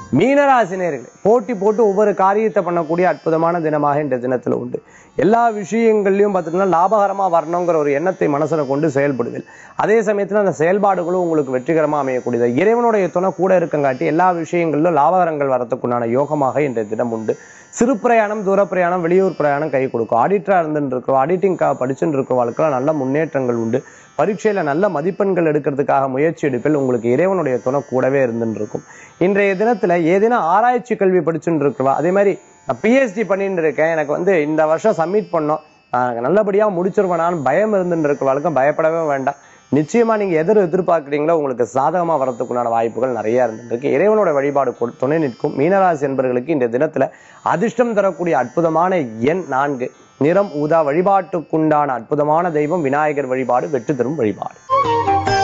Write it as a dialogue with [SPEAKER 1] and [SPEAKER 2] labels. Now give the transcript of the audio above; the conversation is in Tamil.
[SPEAKER 1] மீனராசினியர்கள் போட்டி போட்டு ஒவ்வொரு காரியத்தை பண்ணக்கூடிய அற்புதமான தினமாக இந்த தினத்துல உண்டு எல்லா விஷயங்கள்லையும் பார்த்தீங்கன்னா லாபகரமா வரணுங்கிற ஒரு எண்ணத்தை மனசுல கொண்டு செயல்படுவீர்கள் அதே சமயத்துல அந்த செயல்பாடுகளும் உங்களுக்கு வெற்றிகரமா அமையக்கூடியது இறைவனுடைய துணை கூட இருக்கங்காட்டி எல்லா விஷயங்களிலும் லாபகரங்கள் வரத்துக்குண்டான யோகமாக இன்றைய தினம் உண்டு சிறு பிரயாணம் தூர பிரயாணம் வெளியூர் பிரயாணம் கை கொடுக்கும் ஆடிட்டரா இருந்துட்டு இருக்கிறோம் ஆடிட்டிங் படிச்சுட்டு இருக்கிறவங்களுக்கெல்லாம் நல்ல முன்னேற்றங்கள் உண்டு பரீட்சையில நல்ல மதிப்பெண்கள் எடுக்கிறதுக்காக முயற்சி எடுப்பில் உங்களுக்கு இறைவனுடைய துணை கூடவே இருந்துட்டு இருக்கும் இன்றைய தினத்துல ஏதேனும் ஆராய்ச்சி கல்வி படிச்சுட்டு இருக்கிறவா அதே மாதிரி பிஹெச்டி பண்ணிட்டு இருக்கேன் எனக்கு வந்து இந்த வருஷம் சப்மிட் பண்ணோம் நான் நல்லபடியா முடிச்சிருவேனான்னு பயம் இருந்துட்டு இருக்கிறவளுக்கும் பயப்படவே வேண்டாம் நிச்சயமா நீங்க எதிர் எதிர்பார்க்குறீங்களோ உங்களுக்கு சாதகமா வரதுக்குண்டான வாய்ப்புகள் நிறைய இருந்துருக்கு இறைவனோட வழிபாடு கொ- துணை நிற்கும் மீனராசி என்பவர்களுக்கு இந்த தினத்துல அதிர்ஷ்டம் தரக்கூடிய அற்புதமான எண் நான்கு நிறம் ஊதா வழிபாட்டுக்குண்டான அற்புதமான தெய்வம் விநாயகர் வழிபாடு வெற்றி தரும் வழிபாடு